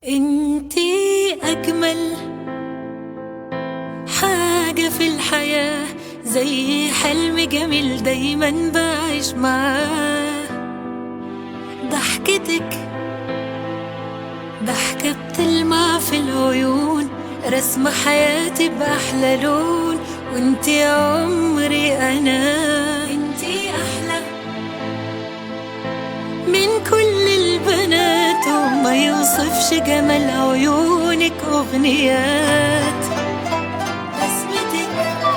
انتي اجمل حاجة في الحياة زي حلم جميل دايما بعيش معاه ضحكتك ضحكة بتلمع في العيون رسم حياتي بأحلى لون وانتي عمري أنا انتي أحلى من كل البنات وما يوصفش جمال عيونك أغنيات بسمتك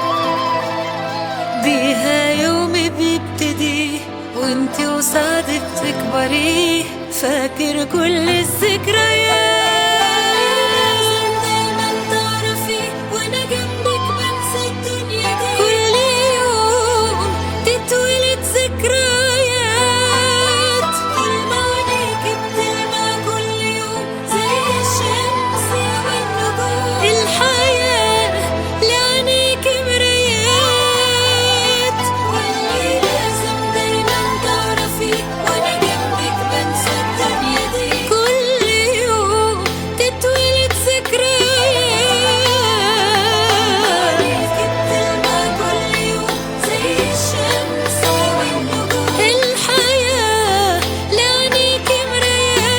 بيها يومي بيبتدي وانتي وسعدك تكبري فاكر كل الذكريات دايما تعرفي وانا جنبك بنسى الدنيا دي كل يوم تتولد ذكريات طول ما عينيكي بتلمع كل يوم زي الشمس والنجوم الحياة لعينيكي مرايات واللي لازم دايما تعرفي وانا جنبك بنسى الدنيا دي كل يوم تتولد ذكريات عينيكي بتلمع كل يوم زي الشمس والنجوم الحياة لعينيكي مرايات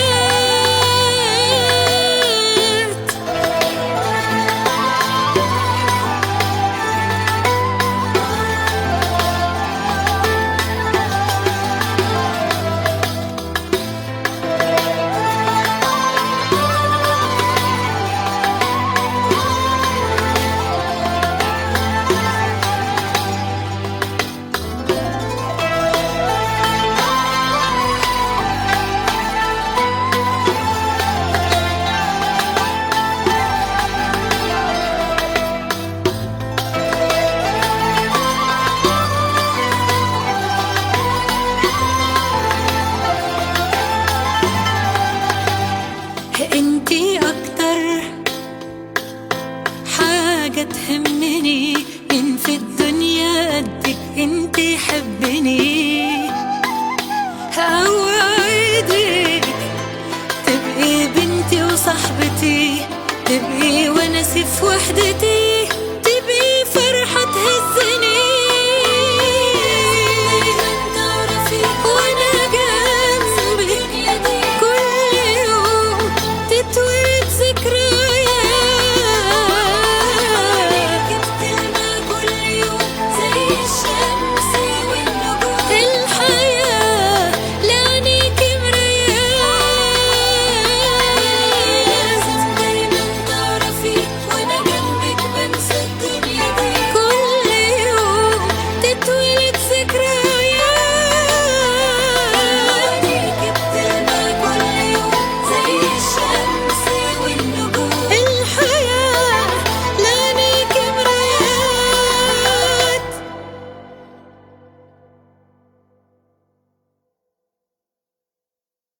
انتي اكتر حاجة تهمني ان في الدنيا قدك انتي حبني اوعدك تبقي بنتي وصاحبتي تبقي ونسي في وحدتي